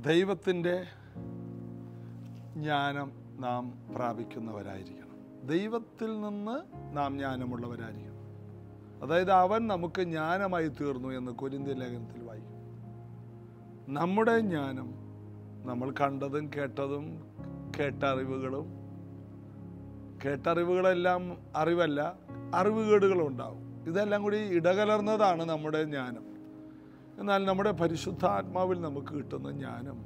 ദൈവത്തിൻ്റെ ജ്ഞാനം നാം പ്രാപിക്കുന്നവരായിരിക്കണം ദൈവത്തിൽ നിന്ന് നാം ജ്ഞാനമുള്ളവരായിരിക്കണം അതായത് അവൻ നമുക്ക് ജ്ഞാനമായി തീർന്നു എന്ന് കൊരിന്ത്യ ലേഖനത്തിൽ വായിക്കും നമ്മുടെ ജ്ഞാനം നമ്മൾ കണ്ടതും കേട്ടതും കേട്ടറിവുകളും കേട്ടറിവുകളെല്ലാം അറിവല്ല അറിവുകേടുകളും ഉണ്ടാവും ഇതെല്ലാം കൂടി ഇടകലർന്നതാണ് നമ്മുടെ ജ്ഞാനം എന്നാൽ നമ്മുടെ പരിശുദ്ധാത്മാവിൽ നമുക്ക് കിട്ടുന്ന ജ്ഞാനം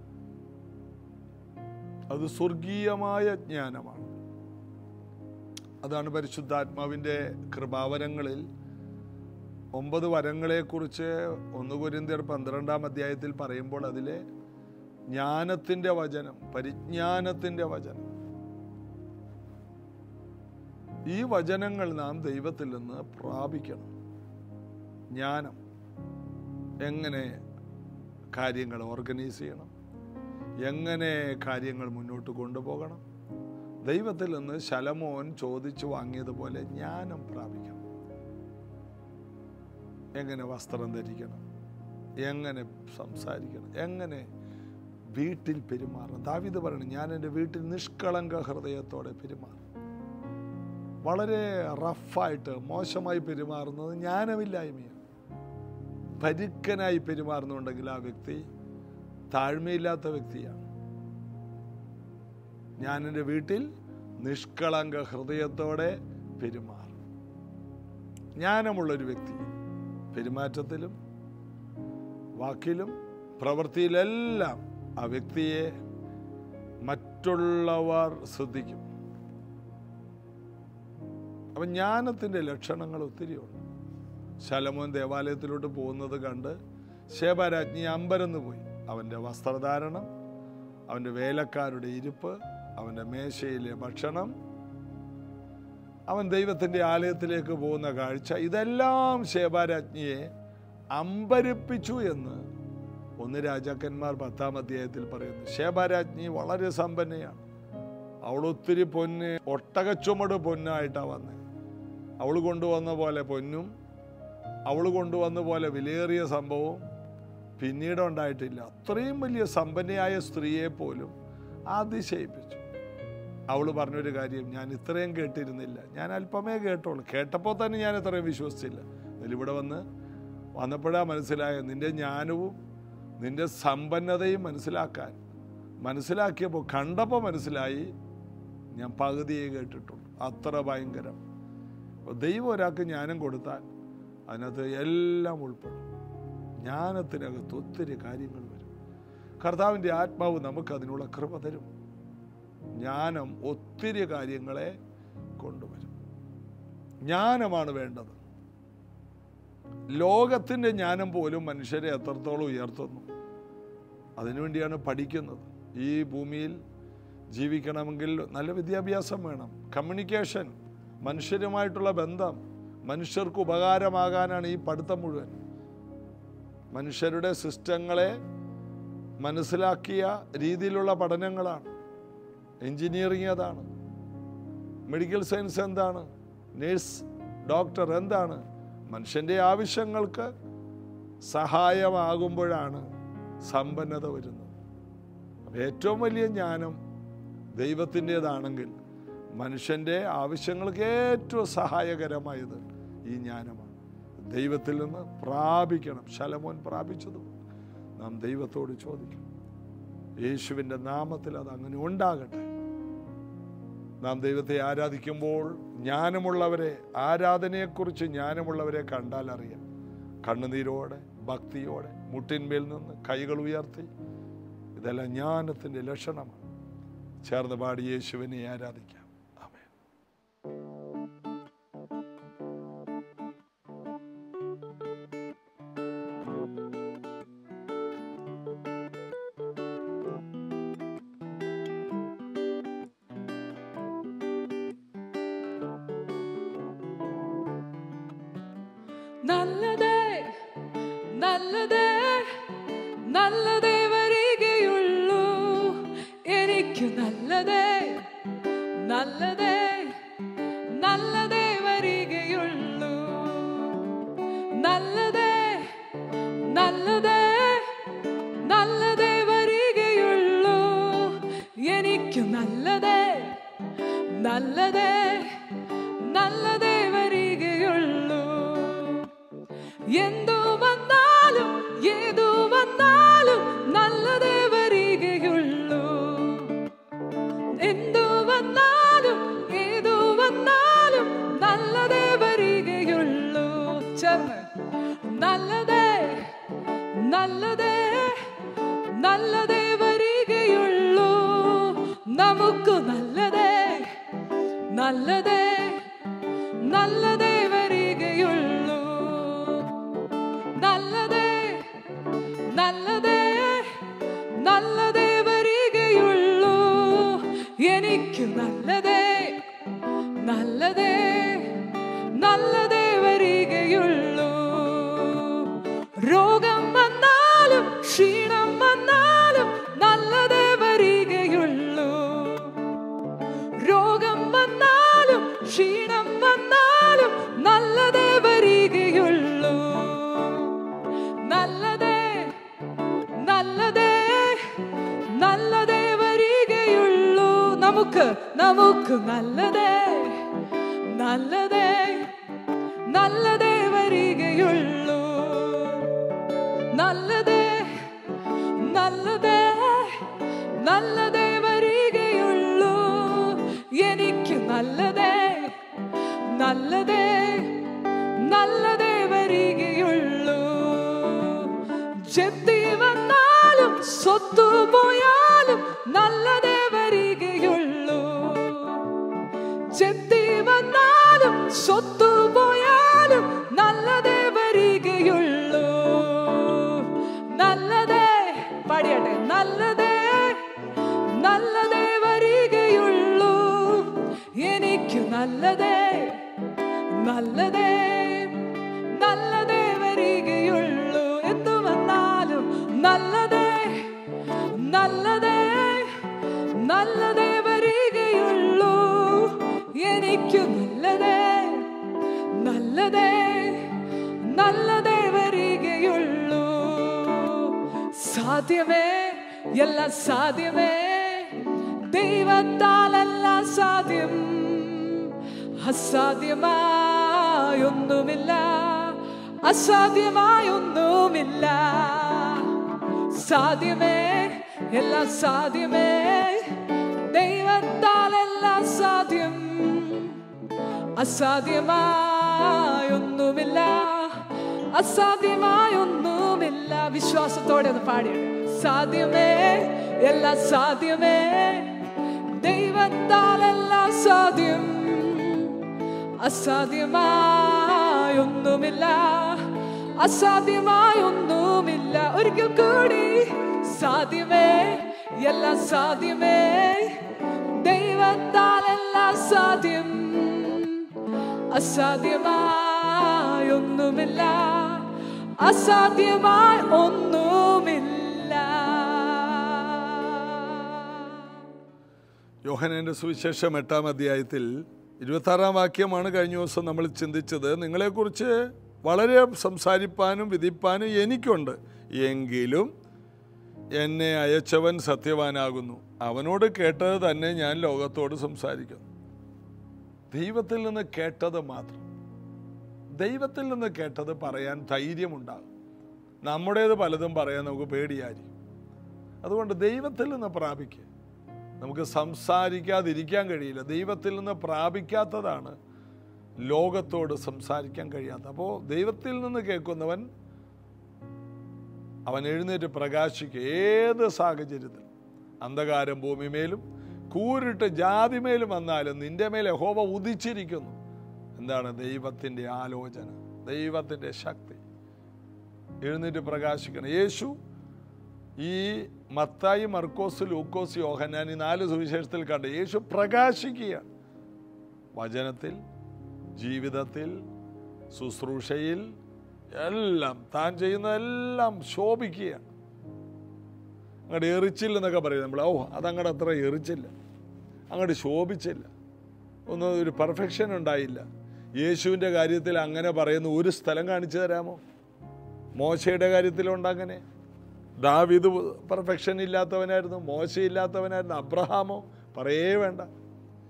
അത് സ്വർഗീയമായ ജ്ഞാനമാണ് അതാണ് പരിശുദ്ധാത്മാവിൻ്റെ കൃപാവരങ്ങളിൽ ഒമ്പത് വരങ്ങളെക്കുറിച്ച് ഒന്ന് കുരിന്തിയർ പന്ത്രണ്ടാം അധ്യായത്തിൽ പറയുമ്പോൾ അതിലെ ജ്ഞാനത്തിൻ്റെ വചനം പരിജ്ഞാനത്തിൻ്റെ വചനം ഈ വചനങ്ങൾ നാം ദൈവത്തിൽ നിന്ന് പ്രാപിക്കണം ജ്ഞാനം എങ്ങനെ കാര്യങ്ങൾ ഓർഗനൈസ് ചെയ്യണം എങ്ങനെ കാര്യങ്ങൾ മുന്നോട്ട് കൊണ്ടുപോകണം ദൈവത്തിൽ നിന്ന് ശലമോൻ ചോദിച്ചു വാങ്ങിയതുപോലെ ജ്ഞാനം പ്രാപിക്കണം എങ്ങനെ വസ്ത്രം ധരിക്കണം എങ്ങനെ സംസാരിക്കണം എങ്ങനെ വീട്ടിൽ പെരുമാറണം ദാവിദ് പറയണം ഞാൻ എൻ്റെ വീട്ടിൽ നിഷ്കളങ്ക ഹൃദയത്തോടെ പെരുമാറും വളരെ റഫായിട്ട് മോശമായി പെരുമാറുന്നത് ജ്ഞാനമില്ലായ്മയാണ് പരുക്കനായി പെരുമാറുന്നുണ്ടെങ്കിൽ ആ വ്യക്തി താഴ്മയില്ലാത്ത വ്യക്തിയാണ് ഞാൻ എൻ്റെ വീട്ടിൽ നിഷ്കളങ്ക ഹൃദയത്തോടെ പെരുമാറും ജ്ഞാനമുള്ളൊരു വ്യക്തി പെരുമാറ്റത്തിലും വാക്കിലും പ്രവൃത്തിയിലെല്ലാം ആ വ്യക്തിയെ മറ്റുള്ളവർ ശ്രദ്ധിക്കും അപ്പം ജ്ഞാനത്തിൻ്റെ ലക്ഷണങ്ങൾ ഒത്തിരിയുണ്ട് ശലമോൻ ദേവാലയത്തിലോട്ട് പോകുന്നത് കണ്ട് ശേബരാജ്ഞി അമ്പരന്ന് പോയി അവൻ്റെ വസ്ത്രധാരണം അവൻ്റെ വേലക്കാരുടെ ഇരിപ്പ് അവൻ്റെ മേശയിലെ ഭക്ഷണം അവൻ ദൈവത്തിൻ്റെ ആലയത്തിലേക്ക് പോകുന്ന കാഴ്ച ഇതെല്ലാം ശേബാരാജ്ഞിയെ അമ്പരിപ്പിച്ചു എന്ന് ഒന്ന് രാജാക്കന്മാർ പത്താം അധ്യായത്തിൽ പറയുന്നു ശേബാരാജ്ഞി വളരെ സമ്പന്നയാണ് അവൾ ഒത്തിരി പൊന്ന് ഒട്ടകച്ചുമട് പൊന്നായിട്ടാണ് വന്നത് അവൾ കൊണ്ടുവന്ന പോലെ പൊന്നും അവൾ കൊണ്ടുവന്ന പോലെ വിലയേറിയ സംഭവവും പിന്നീട് ഉണ്ടായിട്ടില്ല അത്രയും വലിയ സമ്പന്നയായ സ്ത്രീയെ പോലും അതിശയിപ്പിച്ചു അവൾ പറഞ്ഞൊരു കാര്യം ഞാൻ ഇത്രയും കേട്ടിരുന്നില്ല ഞാൻ അല്പമേ കേട്ടോളൂ കേട്ടപ്പോൾ തന്നെ ഞാൻ ഇത്രയും വിശ്വസിച്ചില്ല എന്നാലും ഇവിടെ വന്ന് വന്നപ്പോഴാ മനസ്സിലായ നിന്റെ ജ്ഞാനവും നിന്റെ സമ്പന്നതയും മനസ്സിലാക്കാൻ മനസ്സിലാക്കിയപ്പോൾ കണ്ടപ്പോൾ മനസ്സിലായി ഞാൻ പകുതിയെ കേട്ടിട്ടുള്ളൂ അത്ര ഭയങ്കരം അപ്പോൾ ദൈവം ഒരാൾക്ക് ജ്ഞാനം കൊടുത്താൽ അതിനകത്ത് എല്ലാം ഉൾപ്പെടും ജ്ഞാനത്തിനകത്ത് ഒത്തിരി കാര്യങ്ങൾ വരും കർത്താവിൻ്റെ ആത്മാവ് നമുക്ക് അതിനുള്ള കൃപ തരും ജ്ഞാനം ഒത്തിരി കാര്യങ്ങളെ കൊണ്ടുവരും ജ്ഞാനമാണ് വേണ്ടത് ലോകത്തിൻ്റെ ജ്ഞാനം പോലും മനുഷ്യരെ എത്രത്തോളം ഉയർത്തുന്നു അതിനുവേണ്ടിയാണ് പഠിക്കുന്നത് ഈ ഭൂമിയിൽ ജീവിക്കണമെങ്കിൽ നല്ല വിദ്യാഭ്യാസം വേണം കമ്മ്യൂണിക്കേഷൻ മനുഷ്യരുമായിട്ടുള്ള ബന്ധം മനുഷ്യർക്ക് ഉപകാരമാകാനാണ് ഈ പഠിത്തം മുഴുവൻ മനുഷ്യരുടെ സിസ്റ്റങ്ങളെ മനസ്സിലാക്കിയ രീതിയിലുള്ള പഠനങ്ങളാണ് എഞ്ചിനീയറിംഗ് അതാണ് മെഡിക്കൽ സയൻസ് എന്താണ് നേഴ്സ് ഡോക്ടർ എന്താണ് മനുഷ്യൻ്റെ ആവശ്യങ്ങൾക്ക് സഹായമാകുമ്പോഴാണ് സമ്പന്നത വരുന്നത് അപ്പം ഏറ്റവും വലിയ ജ്ഞാനം ദൈവത്തിൻ്റെതാണെങ്കിൽ മനുഷ്യൻ്റെ ആവശ്യങ്ങൾക്ക് ഏറ്റവും സഹായകരമായത് ഈ ജ്ഞാനമാണ് ദൈവത്തിൽ നിന്ന് പ്രാപിക്കണം ശലമോൻ പ്രാപിച്ചതും നാം ദൈവത്തോട് ചോദിക്കണം യേശുവിൻ്റെ നാമത്തിൽ അത് അങ്ങനെ ഉണ്ടാകട്ടെ നാം ദൈവത്തെ ആരാധിക്കുമ്പോൾ ജ്ഞാനമുള്ളവരെ ആരാധനയെക്കുറിച്ച് ജ്ഞാനമുള്ളവരെ കണ്ടാൽ അറിയാം കണ്ണുനീരോടെ ഭക്തിയോടെ മുട്ടിന്മേൽ നിന്ന് കൈകൾ ഉയർത്തി ഇതെല്ലാം ജ്ഞാനത്തിൻ്റെ ലക്ഷണമാണ് ചേർന്ന് പാടി യേശുവിനെ ആരാധിക്കാം ആമേൻ നല്ലതേ നല്ലതേ നല്ലതേ വരികയുള്ളൂ എനിക്ക് നല്ലതേ നല്ലതേ നല്ലതേ വരികയുള്ളൂ നല്ലതേ നല്ലതേ നല്ലതേ വരി നല്ലതേ നല്ലതേ വരികയുള്ളൂ എന്തു വന്നാലും ഏതു വന്നാലും നല്ലതേ വരികയുള്ളൂ എന്തു വന്നാലും ഏതു വന്നാലും നല്ലതേ വരികയുള്ളൂ ചേർന്ന് നല്ലതേ നല്ലതേ നല്ലതേ വരികയുള്ളൂ നമുക്ക് നല്ലതേ നല്ലതേ നല്ലതേ വരികയുള്ളൂ നല്ലതേ നല്ലതേ നല്ലതേ വരികയുള്ളൂ എനിക്ക് നല്ലതേ നല്ലതേ നല്ലതേ വരികയുള്ളൂ രോഗം വന്നാലും ക്ഷീണം വന്നാലും നല്ലതേ വരികയുള്ളൂ രോഗം വന്നാലും ക്ഷീണം വന്നാലും നല്ലതേ വരികയുള്ളൂ നല്ലതേ നല്ലതേ നല്ലതേ വരികയുള്ളൂ നമുക്ക് നമുക്ക് നല്ലതേ നല്ലതേ നല്ലതേ വരികയുള്ളൂ നല്ലതേ നല്ലതേ നല്ലതേ വരികയുള്ളൂ എനിക്ക് നല്ലതേ നല്ലതേ നല്ലതേ വരികയുള്ളൂ ജപ്തി വന്നാലും സ്വത്തു പോയാലും നല്ലതേ വരികയുള്ളൂ ജപ്തി വന്നാലും സ്വത്തു പോയാലും നല്ലതേ വരികയുള്ളൂ നല്ലതേ പാടിയട്ടെ നല്ലതേ നല്ലതേ വരികയുള്ളൂ എനിക്ക് നല്ലതേ നല്ലതേ നല്ലതേ വരികയുള്ളൂ എന്തു വന്നാലും നല്ലതേ നല്ലതേ നല്ലതേ വരികയുള്ളൂ എനിക്ക് നല്ലതേ നല്ലതേ നല്ലതേ വരികയുള്ളൂ സാധ്യമേ എല്ലാം സാധ്യമേ ദൈവത്താലല്ല സാധ്യം അസാധ്യമായൊന്നുമില്ല അസാധ്യമായൊന്നുമില്ല സാധ്യമേ എല്ലാം സാധ്യമേ ദൈവത്താലെല്ലാം സാധ്യം അസാധ്യമായൊന്നുമില്ല അസാധ്യമായൊന്നുമില്ല വിശ്വാസത്തോടെ ഒന്ന് പാടിയത് സാധ്യമേ എല്ലാം സാധ്യമേ ദൈവത്താലെല്ലാം സാധ്യം അസാധ്യമായൊന്നുമില്ല അസാധ്യമായൊന്നുമില്ല ഒരിക്കൽ കൂടി സാധ്യമേ എല്ലാം സാധ്യമേ ദൈവത്താലെല്ലാം സാധ്യം അസാധ്യമായൊന്നുമില്ല അസാധ്യമായി ഒന്നുമില്ല യോഹനന്റെ സുവിശേഷം എട്ടാം അധ്യായത്തിൽ ഇരുപത്താറാം വാക്യമാണ് കഴിഞ്ഞ ദിവസം നമ്മൾ ചിന്തിച്ചത് നിങ്ങളെക്കുറിച്ച് വളരെ സംസാരിപ്പാനും വിധിപ്പാനും എനിക്കുണ്ട് എങ്കിലും എന്നെ അയച്ചവൻ സത്യവാനാകുന്നു അവനോട് കേട്ടത് തന്നെ ഞാൻ ലോകത്തോട് സംസാരിക്കുന്നു ദൈവത്തിൽ നിന്ന് കേട്ടത് മാത്രം ദൈവത്തിൽ നിന്ന് കേട്ടത് പറയാൻ ധൈര്യമുണ്ടാകും നമ്മുടേത് പലതും പറയാൻ നമുക്ക് പേടിയായിരിക്കും അതുകൊണ്ട് ദൈവത്തിൽ നിന്ന് പ്രാപിക്കുക നമുക്ക് സംസാരിക്കാതിരിക്കാൻ കഴിയില്ല ദൈവത്തിൽ നിന്ന് പ്രാപിക്കാത്തതാണ് ലോകത്തോട് സംസാരിക്കാൻ കഴിയാത്ത അപ്പോൾ ദൈവത്തിൽ നിന്ന് കേൾക്കുന്നവൻ അവൻ എഴുന്നേറ്റ് പ്രകാശിക്കുക ഏത് സാഹചര്യത്തിൽ അന്ധകാരം ഭൂമിമേലും കൂരിട്ട് ജാതിമേലും വന്നാലും നിന്റെ മേലെ ഹോമ ഉദിച്ചിരിക്കുന്നു എന്താണ് ദൈവത്തിൻ്റെ ആലോചന ദൈവത്തിൻ്റെ ശക്തി എഴുന്നേറ്റ് പ്രകാശിക്കണം യേശു ഈ മത്തായി മർക്കോസ് ലൂക്കോസ് യോഹന്നാൻ ഈ നാല് സുവിശേഷത്തിൽ കണ്ട് യേശു പ്രകാശിക്കുകയാണ് വചനത്തിൽ ജീവിതത്തിൽ ശുശ്രൂഷയിൽ എല്ലാം താൻ ചെയ്യുന്നതെല്ലാം ശോഭിക്കുകയാണ് അങ്ങോട്ട് എറിച്ചില്ലെന്നൊക്കെ പറയും നമ്മൾ ഓ അതങ്ങോട്ട് അത്ര എറിച്ചില്ല അങ്ങോട്ട് ശോഭിച്ചില്ല ഒന്നും ഒരു പെർഫെക്ഷൻ ഉണ്ടായില്ല യേശുവിൻ്റെ കാര്യത്തിൽ അങ്ങനെ പറയുന്ന ഒരു സ്ഥലം കാണിച്ചു തരാമോ മോശയുടെ കാര്യത്തിലുണ്ടങ്ങനെ ദാവിദ് പെർഫെക്ഷൻ ഇല്ലാത്തവനായിരുന്നു മോശ ഇല്ലാത്തവനായിരുന്നു അബ്രഹാമോ പറയേ വേണ്ട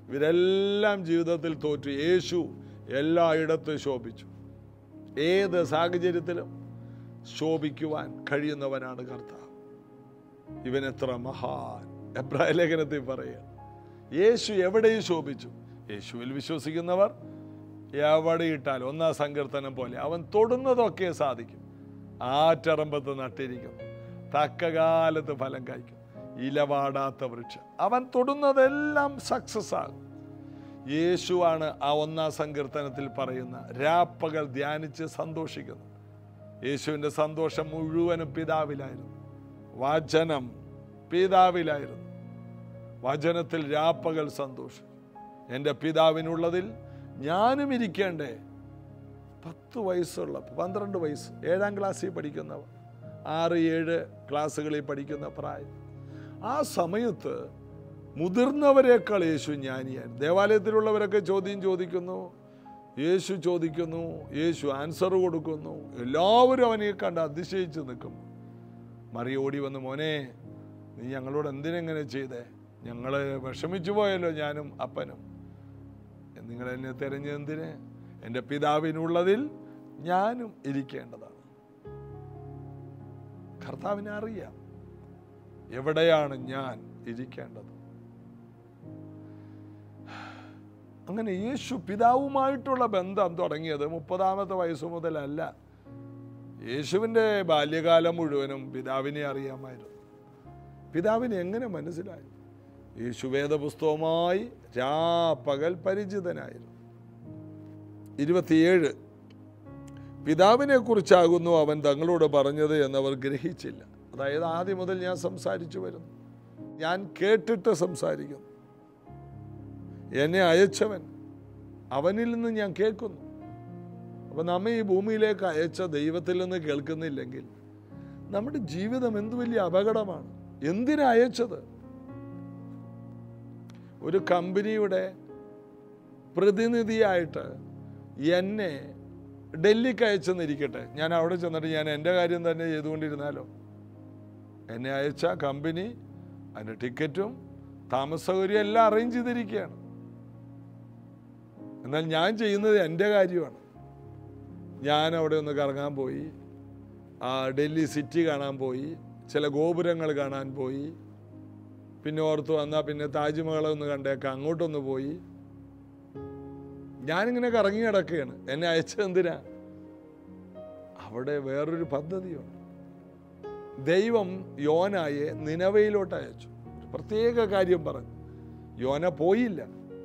ഇവരെല്ലാം ജീവിതത്തിൽ തോറ്റു യേശു എല്ലായിടത്തും ശോഭിച്ചു ഏത് സാഹചര്യത്തിലും ശോഭിക്കുവാൻ കഴിയുന്നവനാണ് കർത്താവ് ഇവൻ എത്ര മഹാൻ എബ്രായ ലേഖനത്തിൽ പറയുക യേശു എവിടെയും ശോഭിച്ചു യേശുവിൽ വിശ്വസിക്കുന്നവർ എവിടെ ഇട്ടാലും ഒന്നാം സങ്കീർത്തനം പോലെ അവൻ തൊടുന്നതൊക്കെ സാധിക്കും ആറ്ററമ്പത്ത് നട്ടിരിക്കുന്നു തക്ക കാലത്ത് ഫലം കായ്ക്കും ഇലവാടാത്ത വൃക്ഷം അവൻ തൊടുന്നതെല്ലാം സക്സസ് ആകും യേശുവാണ് ആ ഒന്നാം സങ്കീർത്തനത്തിൽ പറയുന്ന രാപ്പകൽ ധ്യാനിച്ച് സന്തോഷിക്കുന്നു യേശുവിൻ്റെ സന്തോഷം മുഴുവനും പിതാവിലായിരുന്നു വചനം പിതാവിലായിരുന്നു വചനത്തിൽ രാപ്പകൽ സന്തോഷം എൻ്റെ പിതാവിനുള്ളതിൽ ഞാനും ഇരിക്കേണ്ടേ പത്ത് വയസ്സുള്ള പന്ത്രണ്ട് വയസ്സ് ഏഴാം ക്ലാസ്സിൽ പഠിക്കുന്നവ ആറ് ഏഴ് ക്ലാസ്സുകളിൽ പഠിക്കുന്ന പ്രായം ആ സമയത്ത് മുതിർന്നവരെക്കാൾ യേശു ജ്ഞാനിയായിരുന്നു ദേവാലയത്തിലുള്ളവരൊക്കെ ചോദ്യം ചോദിക്കുന്നു യേശു ചോദിക്കുന്നു യേശു ആൻസർ കൊടുക്കുന്നു എല്ലാവരും അവനെ കണ്ട് അതിശയിച്ച് നിൽക്കും മറി ഓടി വന്ന് മോനെ നീ ഞങ്ങളോട് എന്തിനെങ്ങനെ ചെയ്തേ ഞങ്ങൾ വിഷമിച്ചു പോയല്ലോ ഞാനും അപ്പനും നിങ്ങൾ എന്നെ തിരഞ്ഞെന്തിന് എൻ്റെ പിതാവിനുള്ളതിൽ ഞാനും ഇരിക്കേണ്ടതാണ് കർത്താവിനെ അറിയാം എവിടെയാണ് ഞാൻ ഇരിക്കേണ്ടത് അങ്ങനെ യേശു പിതാവുമായിട്ടുള്ള ബന്ധം തുടങ്ങിയത് മുപ്പതാമത്തെ വയസ്സ് മുതലല്ല യേശുവിൻ്റെ ബാല്യകാലം മുഴുവനും പിതാവിനെ അറിയാമായിരുന്നു പിതാവിനെ എങ്ങനെ മനസ്സിലായി യേശു വേദപുസ്തകവുമായി രാപ്പകൽ പരിചിതനായിരുന്നു ഇരുപത്തിയേഴ് പിതാവിനെ കുറിച്ചാകുന്നു അവൻ തങ്ങളോട് പറഞ്ഞത് എന്നവർ ഗ്രഹിച്ചില്ല അതായത് ആദ്യം മുതൽ ഞാൻ സംസാരിച്ചു വരുന്നു ഞാൻ കേട്ടിട്ട് സംസാരിക്കുന്നു എന്നെ അയച്ചവൻ അവനിൽ നിന്ന് ഞാൻ കേൾക്കുന്നു അപ്പൊ നമ്മെ ഈ ഭൂമിയിലേക്ക് അയച്ച ദൈവത്തിൽ നിന്ന് കേൾക്കുന്നില്ലെങ്കിൽ നമ്മുടെ ജീവിതം എന്ത് വലിയ അപകടമാണ് എന്തിനാ അയച്ചത് ഒരു കമ്പനിയുടെ പ്രതിനിധിയായിട്ട് എന്നെ ഡൽഹിക്ക് അയച്ചെന്നിരിക്കട്ടെ ഞാൻ അവിടെ ചെന്നിട്ട് ഞാൻ എൻ്റെ കാര്യം തന്നെ ചെയ്തുകൊണ്ടിരുന്നാലോ എന്നെ അയച്ച കമ്പനി അതിൻ്റെ ടിക്കറ്റും താമസ സൗകര്യം എല്ലാം അറേഞ്ച് ചെയ്തിരിക്കുകയാണ് എന്നാൽ ഞാൻ ചെയ്യുന്നത് എൻ്റെ കാര്യമാണ് ഞാൻ അവിടെ ഒന്ന് കറങ്ങാൻ പോയി ആ ഡൽഹി സിറ്റി കാണാൻ പോയി ചില ഗോപുരങ്ങൾ കാണാൻ പോയി പിന്നെ ഓർത്ത് വന്നാൽ പിന്നെ താജ്മഹൽ ഒന്ന് കണ്ടേക്കാം അങ്ങോട്ടൊന്ന് പോയി ഞാനിങ്ങനെ കറങ്ങി കിടക്കുകയാണ് എന്നെ അയച്ചത് എന്തിനാ അവിടെ വേറൊരു പദ്ധതിയുണ്ട് ദൈവം യോനായെ നിലവയിലോട്ട് അയച്ചു ഒരു പ്രത്യേക കാര്യം പറഞ്ഞു യോന പോയില്ല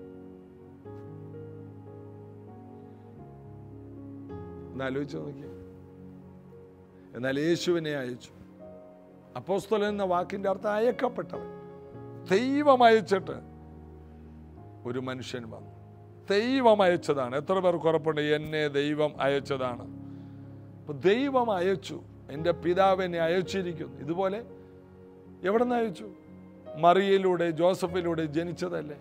എന്നാലോചിച്ച് നോക്കിയേ എന്നാൽ യേശുവിനെ അയച്ചു അപ്പോസ്തലൻ എന്ന വാക്കിന്റെ അർത്ഥം അയക്കപ്പെട്ടവൻ ദൈവം അയച്ചിട്ട് ഒരു മനുഷ്യൻ വന്നു ദൈവം അയച്ചതാണ് എത്ര പേർക്ക് ഉറപ്പുണ്ട് എന്നെ ദൈവം അയച്ചതാണ് അപ്പൊ ദൈവം അയച്ചു എൻ്റെ പിതാവ് എന്നെ അയച്ചിരിക്കുന്നു ഇതുപോലെ എവിടെ നിന്ന് അയച്ചു മറിയയിലൂടെ ജോസഫിലൂടെ ജനിച്ചതല്ലേ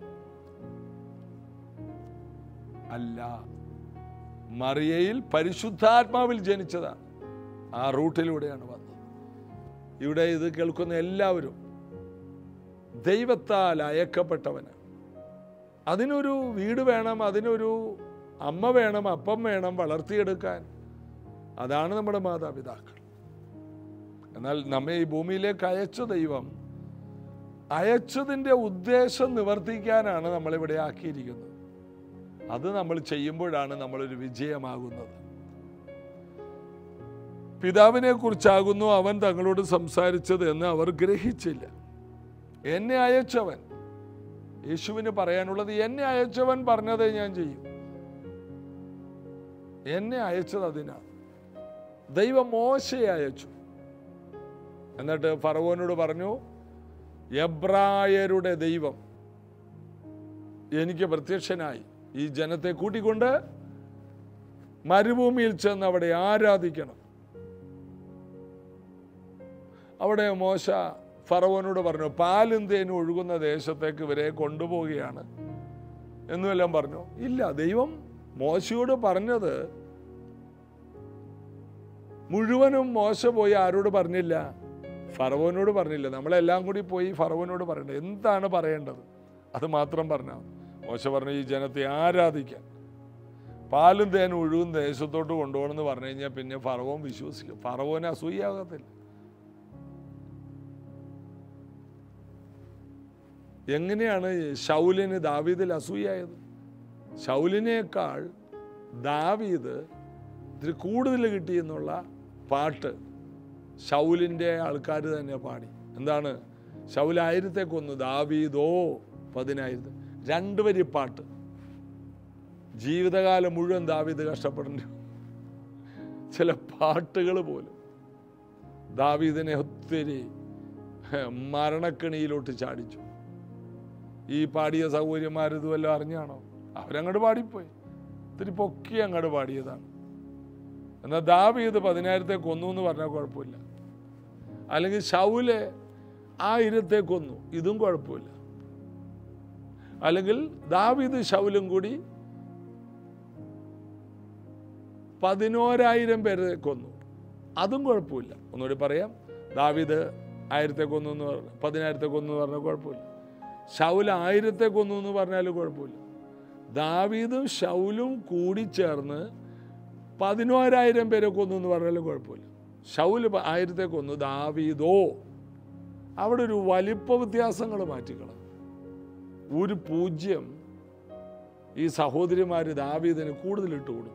അല്ല മറിയയിൽ പരിശുദ്ധാത്മാവിൽ ജനിച്ചതാണ് ആ റൂട്ടിലൂടെയാണ് വന്നത് ഇവിടെ ഇത് കേൾക്കുന്ന എല്ലാവരും ദൈവത്താൽ അയക്കപ്പെട്ടവന് അതിനൊരു വീട് വേണം അതിനൊരു അമ്മ വേണം അപ്പം വേണം വളർത്തിയെടുക്കാൻ അതാണ് നമ്മുടെ മാതാപിതാക്കൾ എന്നാൽ നമ്മെ ഈ ഭൂമിയിലേക്ക് അയച്ച ദൈവം അയച്ചതിൻ്റെ ഉദ്ദേശം നിവർത്തിക്കാനാണ് നമ്മളിവിടെ ആക്കിയിരിക്കുന്നത് അത് നമ്മൾ ചെയ്യുമ്പോഴാണ് നമ്മളൊരു വിജയമാകുന്നത് പിതാവിനെ കുറിച്ചാകുന്നു അവൻ തങ്ങളോട് സംസാരിച്ചത് എന്ന് അവർ ഗ്രഹിച്ചില്ല എന്നെ അയച്ചവൻ യേശുവിന് പറയാനുള്ളത് എന്നെ അയച്ചവൻ പറഞ്ഞതേ ഞാൻ ചെയ്യും എന്നെ അയച്ചത് അതിനാണ് ദൈവം മോശയെ അയച്ചു എന്നിട്ട് ഫറവോനോട് പറഞ്ഞു എബ്രായരുടെ ദൈവം എനിക്ക് പ്രത്യക്ഷനായി ഈ ജനത്തെ കൂട്ടിക്കൊണ്ട് മരുഭൂമിയിൽ ചെന്ന് അവിടെ ആരാധിക്കണം അവിടെ മോശ ഫറവോനോട് പറഞ്ഞു പാലും തേനും ഒഴുകുന്ന ദേശത്തേക്ക് ഇവരെ കൊണ്ടുപോവുകയാണ് എന്നുമെല്ലാം പറഞ്ഞു ഇല്ല ദൈവം മോശയോട് പറഞ്ഞത് മുഴുവനും മോശ പോയി ആരോട് പറഞ്ഞില്ല ഫറവോനോട് പറഞ്ഞില്ല നമ്മളെല്ലാം കൂടി പോയി ഫറവോനോട് പറയണ്ടത് എന്താണ് പറയേണ്ടത് അത് മാത്രം പറഞ്ഞാൽ മോശ പറഞ്ഞു ഈ ജനത്തെ ആരാധിക്കാൻ പാലും തേനും ഒഴുകും ദേശത്തോട്ട് കൊണ്ടുപോകണമെന്ന് പറഞ്ഞു കഴിഞ്ഞാൽ പിന്നെ ഫറവോൻ വിശ്വസിക്കും ഫറവോന് അസൂയാകത്തില്ല എങ്ങനെയാണ് ഷൗലിന് ദാവീദിൽ അസൂയായത് ഷൗലിനേക്കാൾ ദാവീദ് ഇതിൽ കൂടുതൽ കിട്ടിയെന്നുള്ള പാട്ട് ഷൗലിൻ്റെ ആൾക്കാർ തന്നെ പാടി എന്താണ് ഷൗൽ ആയിരത്തെ കൊന്നു ദാവീദോ പതിനായിരത്തി രണ്ട് വരി പാട്ട് ജീവിതകാലം മുഴുവൻ ദാവീദ് കഷ്ടപ്പെടേണ്ടി വന്നു. ചില പാട്ടുകൾ പോലും ദാവീദിനെ ഒത്തിരി മരണക്കെണിയിലോട്ട് ചാടിച്ചു ഈ പാടിയ സൗകര്യന്മാർ ഇതുവല്ലോ അറിഞ്ഞാണോ അവരങ്ങോട്ട് പാടിപ്പോയി ഇത്തിരി പൊക്കി അങ്ങോട്ട് പാടിയതാണ് എന്നാൽ ദാവീദ് പതിനായിരത്തെ കൊന്നു എന്ന് പറഞ്ഞാൽ കുഴപ്പമില്ല അല്ലെങ്കിൽ ഷൗല് ആയിരത്തെ കൊന്നു ഇതും കുഴപ്പമില്ല അല്ലെങ്കിൽ ദാവീദ് ഷൗലും കൂടി പതിനോരായിരം പേരെ കൊന്നു അതും കുഴപ്പമില്ല ഒന്നുകൂടി പറയാം ദാവീദ് ആയിരത്തെ കൊന്നു എന്ന് പറഞ്ഞു പതിനായിരത്തെ കൊന്നു എന്ന് പറഞ്ഞാൽ കുഴപ്പമില്ല ഷൗൽ ആയിരത്തെ കൊന്നു എന്ന് പറഞ്ഞാലും കുഴപ്പമില്ല ദാവീദും ഷൗലും കൂടി ചേർന്ന് പതിനോരായിരം പേരെ കൊന്നു എന്ന് പറഞ്ഞാലും കുഴപ്പമില്ല ഷൗല് പ- ആയിരത്തെ കൊന്നു ദാവീദോ അവിടെ ഒരു വലിപ്പ വ്യത്യാസങ്ങൾ മാറ്റിക്കള ഒരു പൂജ്യം ഈ സഹോദരിമാർ ദാവീദിന് കൂടുതൽ ഇട്ട് കൊടുത്തു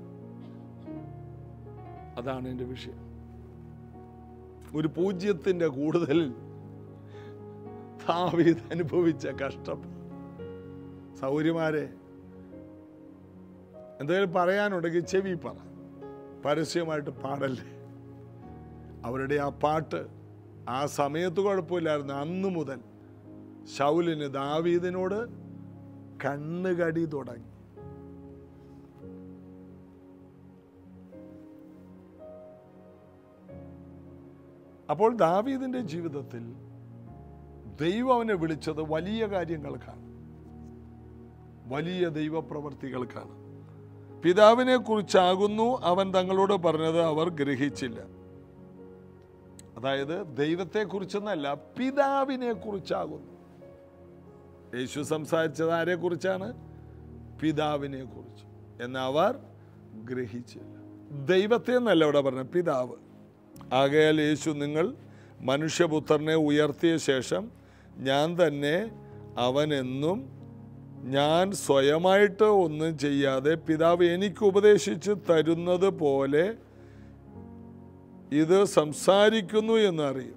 അതാണ് എൻ്റെ വിഷയം ഒരു പൂജ്യത്തിൻ്റെ കൂടുതലിൽ ദാവീദ് അനുഭവിച്ച കഷ്ടം സൗര്യമാരെ എന്തെങ്കിലും പറയാനുണ്ടെങ്കിൽ ചെവി പറ പരസ്യമായിട്ട് പാടല്ലേ അവരുടെ ആ പാട്ട് ആ സമയത്ത് കുഴപ്പമില്ലായിരുന്നു അന്ന് മുതൽ ഷൗലിന് ദാവീദിനോട് കണ്ണുകടി തുടങ്ങി അപ്പോൾ ദാവീദിന്റെ ജീവിതത്തിൽ ദൈവം അവനെ വിളിച്ചത് വലിയ കാര്യങ്ങൾക്കാണ് വലിയ ദൈവപ്രവർത്തികൾക്കാണ് പിതാവിനെ കുറിച്ചാകുന്നു അവൻ തങ്ങളോട് പറഞ്ഞത് അവർ ഗ്രഹിച്ചില്ല അതായത് ദൈവത്തെ കുറിച്ചെന്നല്ല പിതാവിനെ കുറിച്ചാകുന്നു യേശു സംസാരിച്ചത് ആരെ കുറിച്ചാണ് പിതാവിനെ കുറിച്ച് എന്ന് അവർ ഗ്രഹിച്ചില്ല ദൈവത്തെ എന്നല്ല ഇവിടെ പറഞ്ഞ പിതാവ് ആകയാൽ യേശു നിങ്ങൾ മനുഷ്യപുത്രനെ ഉയർത്തിയ ശേഷം ഞാൻ തന്നെ അവനെന്നും ഞാൻ സ്വയമായിട്ട് ഒന്നും ചെയ്യാതെ പിതാവ് എനിക്ക് ഉപദേശിച്ച് തരുന്നത് പോലെ ഇത് സംസാരിക്കുന്നു എന്നറിയും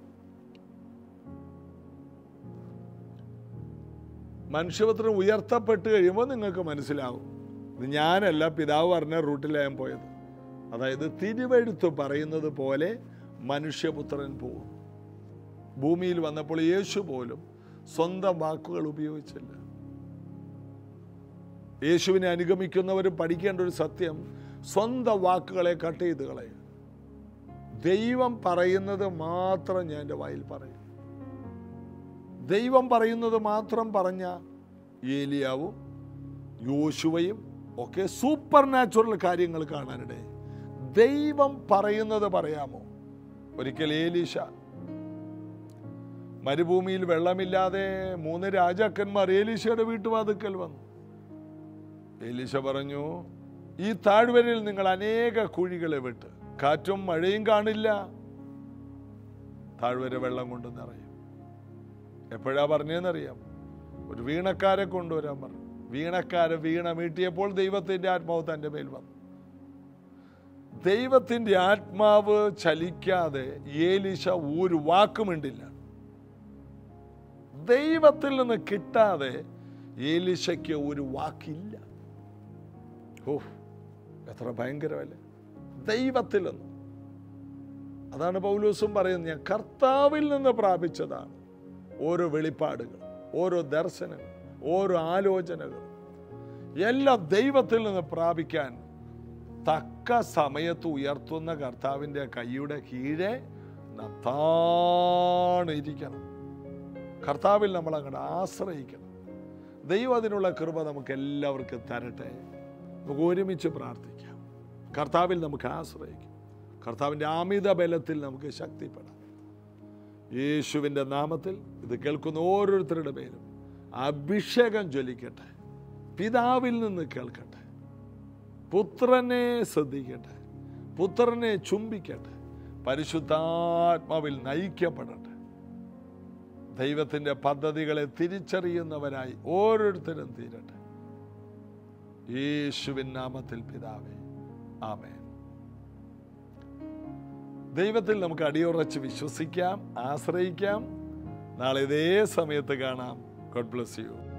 മനുഷ്യപുത്രൻ ഉയർത്തപ്പെട്ട് കഴിയുമ്പോൾ നിങ്ങൾക്ക് മനസ്സിലാവും ഇത് ഞാനല്ല പിതാവ് പറഞ്ഞ റൂട്ടിലാണ് ഞാൻ പോയത് അതായത് തിരുവെഴുത്ത് പറയുന്നത് പോലെ മനുഷ്യപുത്രൻ പോകും ഭൂമിയിൽ വന്നപ്പോൾ യേശു പോലും സ്വന്തം വാക്കുകൾ ഉപയോഗിച്ചില്ല യേശുവിനെ അനുഗമിക്കുന്നവർ പഠിക്കേണ്ട ഒരു സത്യം സ്വന്തം വാക്കുകളെ കട്ട് ചെയ്ത് കളയുക ദൈവം പറയുന്നത് മാത്രം ഞാൻ എൻ്റെ വായിൽ പറയും ദൈവം പറയുന്നത് മാത്രം പറഞ്ഞ ഏലിയാവും യോശുവയും ഒക്കെ സൂപ്പർ നാച്ചുറൽ കാര്യങ്ങൾ കാണാനിടെ ദൈവം പറയുന്നത് പറയാമോ ഒരിക്കൽ ഏലീശ മരുഭൂമിയിൽ വെള്ളമില്ലാതെ മൂന്ന് രാജാക്കന്മാർ ഏലീശയുടെ വീട്ടുവാതുക്കൽ വന്നു ഏലീശ പറഞ്ഞു ഈ താഴ്വരയിൽ നിങ്ങൾ അനേക കുഴികളെ വിട്ട് കാറ്റും മഴയും കാണില്ല താഴ്വര വെള്ളം കൊണ്ട് നിറയും എപ്പോഴാ പറഞ്ഞതെന്നറിയാം ഒരു വീണക്കാരെ കൊണ്ടുവരാൻ പറഞ്ഞു വീണക്കാരെ വീണ മീട്ടിയപ്പോൾ ദൈവത്തിന്റെ ആത്മാവ് തൻ്റെ മേൽ വന്നു ദൈവത്തിന്റെ ആത്മാവ് ചലിക്കാതെ ഏലിശ ഒരു വാക്കുമിണ്ടില്ല ദൈവത്തിൽ നിന്ന് കിട്ടാതെ ഏലിശയ്ക്ക് ഒരു വാക്കില്ല ഓ എത്ര ഭയങ്കരമല്ലേ ദൈവത്തിൽ നിന്ന് അതാണ് പൗലൂസും പറയുന്നത് ഞാൻ കർത്താവിൽ നിന്ന് പ്രാപിച്ചതാണ് ഓരോ വെളിപ്പാടുകൾ ഓരോ ദർശനങ്ങൾ ഓരോ ആലോചനകൾ എല്ലാം ദൈവത്തിൽ നിന്ന് പ്രാപിക്കാൻ തക്ക സമയത്ത് ഉയർത്തുന്ന കർത്താവിൻ്റെ കൈയുടെ കീഴെ നത്താണിരിക്കണം കർത്താവിൽ നമ്മൾ അങ്ങോട്ട് ആശ്രയിക്കണം ദൈവം അതിനുള്ള കൃപ നമുക്ക് എല്ലാവർക്കും തരട്ടെ നമുക്ക് ഒരുമിച്ച് പ്രാർത്ഥിക്കാം കർത്താവിൽ നമുക്ക് ആശ്രയിക്കാം കർത്താവിൻ്റെ അമിത ബലത്തിൽ നമുക്ക് ശക്തിപ്പെടാം യേശുവിൻ്റെ നാമത്തിൽ ഇത് കേൾക്കുന്ന ഓരോരുത്തരുടെ പേരും അഭിഷേകം ജ്വലിക്കട്ടെ പിതാവിൽ നിന്ന് കേൾക്കട്ടെ പുത്രനെ ശ്രദ്ധിക്കട്ടെ പുത്രനെ ചുംബിക്കട്ടെ പരിശുദ്ധാത്മാവിൽ നയിക്കപ്പെടട്ടെ ദൈവത്തിൻ്റെ പദ്ധതികളെ തിരിച്ചറിയുന്നവരായി ഓരോരുത്തരും തീരട്ടെ യേശുവിൻ നാമത്തിൽ പിതാവേ ആമേൻ ദൈവത്തിൽ നമുക്ക് അടിയുറച്ച് വിശ്വസിക്കാം ആശ്രയിക്കാം നാളെ ഇതേ സമയത്ത് കാണാം ഗോഡ് ബ്ലസ് യു